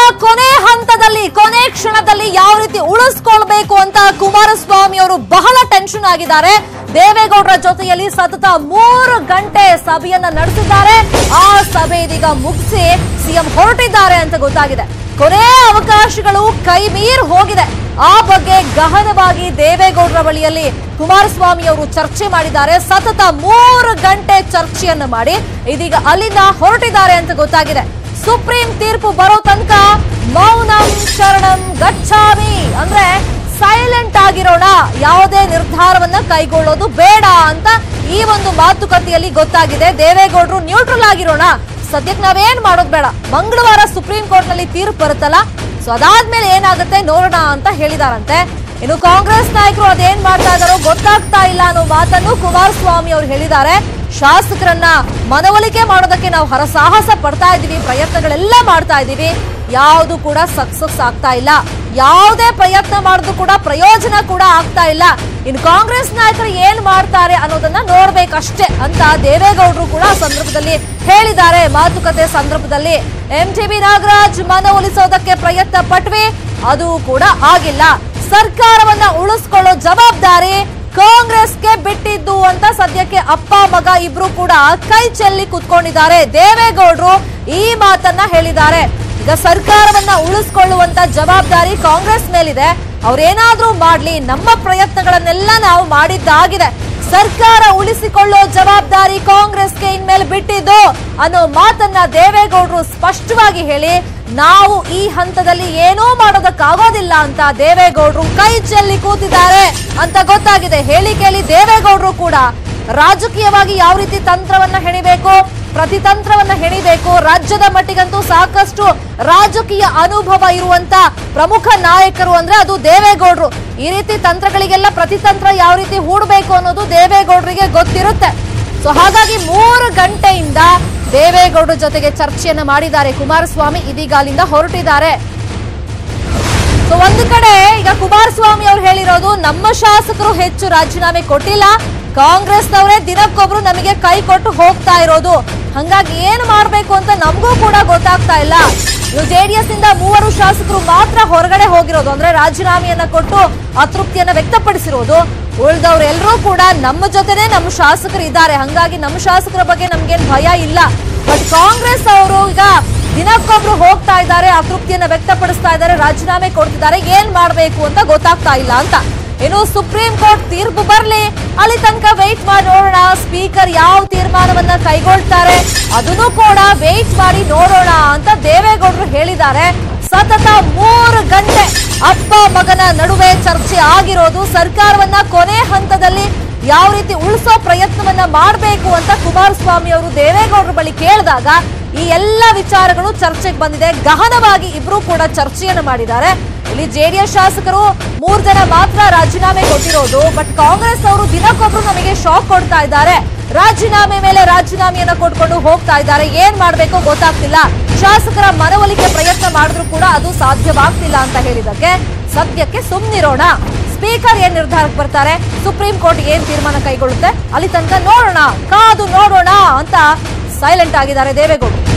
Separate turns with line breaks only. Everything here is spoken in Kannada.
ಕೊನೆ ಹಂತದಲ್ಲಿ ಕೊನೆ ಕ್ಷಣದಲ್ಲಿ ಯಾವ ರೀತಿ ಉಳಿಸ್ಕೊಳ್ಬೇಕು ಅಂತ ಕುಮಾರಸ್ವಾಮಿ ಅವರು ಬಹಳ ಟೆನ್ಷನ್ ಆಗಿದ್ದಾರೆ ದೇವೇಗೌಡರ ಜೊತೆಯಲ್ಲಿ ಸತತ ಮೂರು ಗಂಟೆ ಸಭೆಯನ್ನ ನಡೆಸಿದ್ದಾರೆ ಆ ಸಭೆ ಇದೀಗ ಮುಗಿಸಿ ಸಿಎಂ ಹೊರಟಿದ್ದಾರೆ ಅಂತ ಗೊತ್ತಾಗಿದೆ ಕೊನೆ ಅವಕಾಶಗಳು ಕೈ ಮೀರ್ ಹೋಗಿದೆ ಆ ಬಗ್ಗೆ ಗಹನವಾಗಿ ದೇವೇಗೌಡರ ಬಳಿಯಲ್ಲಿ ಕುಮಾರಸ್ವಾಮಿ ಅವರು ಚರ್ಚೆ ಮಾಡಿದ್ದಾರೆ ಸತತ ಮೂರು ಗಂಟೆ ಚರ್ಚೆಯನ್ನು ಮಾಡಿ ಇದೀಗ ಅಲ್ಲಿಂದ ಹೊರಟಿದ್ದಾರೆ ಅಂತ ಗೊತ್ತಾಗಿದೆ ಸುಪ್ರೀಂ ತೀರ್ಪು ಬರೋ ತನಕ ಮೌನಂ ಶರಣಂ ಗಚ್ಚಾಮಿ ಅಂದ್ರೆ ಸೈಲೆಂಟ್ ಆಗಿರೋಣ ಯಾವುದೇ ನಿರ್ಧಾರವನ್ನ ಕೈಗೊಳ್ಳೋದು ಬೇಡ ಅಂತ ಈ ಒಂದು ಮಾತುಕತೆಯಲ್ಲಿ ಗೊತ್ತಾಗಿದೆ ದೇವೇಗೌಡರು ನ್ಯೂಟ್ರಲ್ ಆಗಿರೋಣ ಸದ್ಯಕ್ಕೆ ನಾವೇನ್ ಮಾಡೋದು ಬೇಡ ಮಂಗಳವಾರ ಸುಪ್ರೀಂ ಕೋರ್ಟ್ ನಲ್ಲಿ ತೀರ್ಪು ಬರುತ್ತಲ್ಲ ಸೊ ಅದಾದ್ಮೇಲೆ ಏನಾಗುತ್ತೆ ನೋಡೋಣ ಅಂತ ಹೇಳಿದಾರಂತೆ ಇನ್ನು ಕಾಂಗ್ರೆಸ್ ನಾಯಕರು ಅದೇನ್ ಮಾಡ್ತಾ ಇದಾರೋ ಗೊತ್ತಾಗ್ತಾ ಇಲ್ಲ ಅನ್ನೋ ಮಾತನ್ನು ಕುಮಾರಸ್ವಾಮಿ ಅವರು ಹೇಳಿದ್ದಾರೆ ಶಾಸಕರನ್ನ ಮನವೊಲಿಕೆ ಮಾಡೋದಕ್ಕೆ ನಾವು ಹರಸಾಹಸ ಪಡ್ತಾ ಇದ್ದೀವಿ ಪ್ರಯತ್ನಗಳೆಲ್ಲ ಮಾಡ್ತಾ ಇದ್ದೀವಿ ಯಾವುದು ಕೂಡ ಸಕ್ಸಸ್ ಆಗ್ತಾ ಇಲ್ಲ ಯಾವುದೇ ಪ್ರಯತ್ನ ಮಾಡಿದ್ರು ಕೂಡ ಪ್ರಯೋಜನ ಕೂಡ ಆಗ್ತಾ ಇಲ್ಲ ಇನ್ನು ಕಾಂಗ್ರೆಸ್ ನಾಯಕರು ಏನ್ ಮಾಡ್ತಾರೆ ಅನ್ನೋದನ್ನ ನೋಡ್ಬೇಕಷ್ಟೇ ಅಂತ ದೇವೇಗೌಡರು ಕೂಡ ಆ ಸಂದರ್ಭದಲ್ಲಿ ಹೇಳಿದ್ದಾರೆ ಮಾತುಕತೆ ಸಂದರ್ಭದಲ್ಲಿ ಎಂ ಟಿ ಬಿ ನಾಗರಾಜ್ ಮನವೊಲಿಸೋದಕ್ಕೆ ಪ್ರಯತ್ನ ಪಟ್ವಿ ಅದು ಕೂಡ ಆಗಿಲ್ಲ ಸರ್ಕಾರವನ್ನ ಉಳಿಸ್ಕೊಳ್ಳೋ ಜವಾಬ್ದಾರಿ ಕಾಂಗ್ರೆಸ್ಗೆ ಬಿಟ್ಟಿದ್ದು ಅಂತ ಸದ್ಯಕ್ಕೆ ಅಪ್ಪ ಮಗ ಇಬ್ರು ಕೂಡ ಕೈ ಚೆಲ್ಲಿ ಕುತ್ಕೊಂಡಿದ್ದಾರೆ ದೇವೇಗೌಡರು ಈ ಮಾತನ್ನ ಹೇಳಿದ್ದಾರೆ ಈಗ ಸರ್ಕಾರವನ್ನ ಉಳಿಸ್ಕೊಳ್ಳುವಂತ ಜವಾಬ್ದಾರಿ ಕಾಂಗ್ರೆಸ್ ಮೇಲಿದೆ ಅವ್ರೇನಾದ್ರೂ ಮಾಡ್ಲಿ ನಮ್ಮ ಪ್ರಯತ್ನಗಳನ್ನೆಲ್ಲ ನಾವು ಮಾಡಿದ್ದಾಗಿದೆ ಸರ್ಕಾರ ಉಳಿಸಿಕೊಳ್ಳೋ ಜವಾಬ್ದಾರಿ ಕಾಂಗ್ರೆಸ್ಗೆ ಇನ್ಮೇಲೆ ಬಿಟ್ಟಿದ್ದು ಅನ್ನೋ ಮಾತನ್ನ ದೇವೇಗೌಡರು ಸ್ಪಷ್ಟವಾಗಿ ಹೇಳಿ ನಾವು ಈ ಹಂತದಲ್ಲಿ ಏನೂ ಮಾಡೋದಕ್ಕಾಗೋದಿಲ್ಲ ಅಂತ ದೇವೇಗೌಡರು ಕೈ ಚೆಲ್ಲಿ ಕೂತಿದ್ದಾರೆ ಅಂತ ಗೊತ್ತಾಗಿದೆ ಹೇಳಿ ಕೇಳಿ ದೇವೇಗೌಡರು ಕೂಡ ರಾಜಕೀಯವಾಗಿ ಯಾವ ರೀತಿ ತಂತ್ರವನ್ನ ಹೆಣಿಬೇಕು ಪ್ರತಿತಂತ್ರವನ್ನ ಹೆಣಿಬೇಕು ರಾಜ್ಯದ ಮಟ್ಟಿಗಂತೂ ಸಾಕಷ್ಟು ರಾಜಕೀಯ ಅನುಭವ ಇರುವಂತ ಪ್ರಮುಖ ನಾಯಕರು ಅಂದ್ರೆ ಅದು ದೇವೇಗೌಡರು ಈ ರೀತಿ ತಂತ್ರಗಳಿಗೆಲ್ಲ ಪ್ರತಿತಂತ್ರ ಯಾವ ರೀತಿ ಹೂಡಬೇಕು ಅನ್ನೋದು ದೇವೇಗೌಡರಿಗೆ ಗೊತ್ತಿರುತ್ತೆ ಸೊ ಹಾಗಾಗಿ ಮೂರು ಗಂಟೆಯಿಂದ ದೇವೇಗೌಡರ ಜೊತೆಗೆ ಚರ್ಚೆಯನ್ನ ಮಾಡಿದ್ದಾರೆ ಕುಮಾರಸ್ವಾಮಿ ಇದೀಗ ಅಲ್ಲಿಂದ ಹೊರಟಿದ್ದಾರೆ ಸೊ ಒಂದು ಕಡೆ ಈಗ ಕುಮಾರಸ್ವಾಮಿ ಅವ್ರು ಹೇಳಿರೋದು ನಮ್ಮ ಶಾಸಕರು ಹೆಚ್ಚು ರಾಜೀನಾಮೆ ಕೊಟ್ಟಿಲ್ಲ ಕಾಂಗ್ರೆಸ್ನವರೇ ದಿನಕ್ಕೊಬ್ರು ನಮಗೆ ಕೈ ಕೊಟ್ಟು ಹೋಗ್ತಾ ಇರೋದು ಹಂಗಾಗಿ ಏನು ಮಾಡ್ಬೇಕು ಅಂತ ನಮಗೂ ಕೂಡ ಗೊತ್ತಾಗ್ತಾ ಇಲ್ಲ ಇವು ಜೆಡಿಎಸ್ ಇಂದ ಮೂವರು ಶಾಸಕರು ಮಾತ್ರ ಹೊರಗಡೆ ಹೋಗಿರೋದು ಅಂದ್ರೆ ರಾಜೀನಾಮೆಯನ್ನ ಕೊಟ್ಟು ಅತೃಪ್ತಿಯನ್ನ ವ್ಯಕ್ತಪಡಿಸಿರೋದು ಉಳಿದವ್ರೆಲ್ಲರೂ ಕೂಡ ನಮ್ಮ ಜೊತೆನೆ ನಮ್ಮ ಶಾಸಕರು ಇದ್ದಾರೆ ಹಂಗಾಗಿ ನಮ್ಮ ಶಾಸಕರ ಬಗ್ಗೆ ನಮ್ಗೇನ್ ಭಯ ಇಲ್ಲ ಬಟ್ ಕಾಂಗ್ರೆಸ್ ಅವರು ಈಗ ದಿನಕ್ಕೊಬ್ರು ಹೋಗ್ತಾ ಇದ್ದಾರೆ ಅತೃಪ್ತಿಯನ್ನ ವ್ಯಕ್ತಪಡಿಸ್ತಾ ಇದ್ದಾರೆ ರಾಜೀನಾಮೆ ಕೊಡ್ತಿದ್ದಾರೆ ಏನ್ ಮಾಡ್ಬೇಕು ಅಂತ ಗೊತ್ತಾಗ್ತಾ ಇಲ್ಲ ಅಂತ ಇನ್ನು ಸುಪ್ರೀಂ ಕೋರ್ಟ್ ತೀರ್ಪು ಬರ್ಲಿ ಅಲ್ಲಿ ತನಕ ವೆಯ್ಟ್ ಮಾಡಿ ನೋಡೋಣ ಸ್ಪೀಕರ್ ಯಾವ ತೀರ್ಮಾನವನ್ನ ಕೈಗೊಳ್ತಾರೆ ಅದನ್ನು ಕೂಡ ವೆಯ್ಟ್ ಮಾಡಿ ನೋಡೋಣ ಅಂತ ದೇವೇಗೌಡರು ಹೇಳಿದ್ದಾರೆ ಸತತ ಮೂರು ಗಂಟೆ ಅಪ್ಪ ಮಗನ ನಡುವೆ ಚರ್ಚೆ ಆಗಿರೋದು ಸರ್ಕಾರವನ್ನ ಕೊನೆ ಹಂತದಲ್ಲಿ ಯಾವ ರೀತಿ ಉಳಿಸೋ ಪ್ರಯತ್ನವನ್ನ ಮಾಡಬೇಕು ಅಂತ ಕುಮಾರಸ್ವಾಮಿ ಅವರು ದೇವೇಗೌಡರ ಬಳಿ ಕೇಳಿದಾಗ ಈ ಎಲ್ಲ ವಿಚಾರಗಳು ಚರ್ಚೆಗೆ ಬಂದಿದೆ ಗಹನವಾಗಿ ಇಬ್ರು ಕೂಡ ಚರ್ಚೆಯನ್ನು ಮಾಡಿದ್ದಾರೆ ಇಲ್ಲಿ ಜೆಡಿಎಸ್ ಶಾಸಕರು ಮೂರ್ ಜನ ಮಾತ್ರ ರಾಜೀನಾಮೆ ಕೊಟ್ಟಿರೋದು ಬಟ್ ಕಾಂಗ್ರೆಸ್ ಅವರು ದಿನಕ್ಕೊಬ್ರು ನಮಗೆ ಶಾಕ್ ಕೊಡ್ತಾ ಇದ್ದಾರೆ ರಾಜೀನಾಮೆ ಮೇಲೆ ರಾಜೀನಾಮೆಯನ್ನ ಕೊಟ್ಕೊಂಡು ಹೋಗ್ತಾ ಇದ್ದಾರೆ ಏನ್ ಮಾಡ್ಬೇಕೋ ಗೊತ್ತಾಗ್ತಿಲ್ಲ ಶಾಸಕರ ಮನವೊಲಿಕೆ ಪ್ರಯತ್ನ ಮಾಡಿದ್ರು ಕೂಡ ಅದು ಸಾಧ್ಯವಾಗ್ತಿಲ್ಲ ಅಂತ ಹೇಳಿದಕ್ಕೆ ಸದ್ಯಕ್ಕೆ ಸುಮ್ನಿರೋಣ ಸ್ಪೀಕರ್ ಏನ್ ನಿರ್ಧಾರಕ್ಕೆ ಬರ್ತಾರೆ ಸುಪ್ರೀಂ ಕೋರ್ಟ್ ಏನ್ ತೀರ್ಮಾನ ಕೈಗೊಳ್ಳುತ್ತೆ ಅಲ್ಲಿ ತನಕ ನೋಡೋಣ ಕಾದು ನೋಡೋಣ ಅಂತ ಸೈಲೆಂಟ್ ಆಗಿದ್ದಾರೆ ದೇವೇಗೌಡರು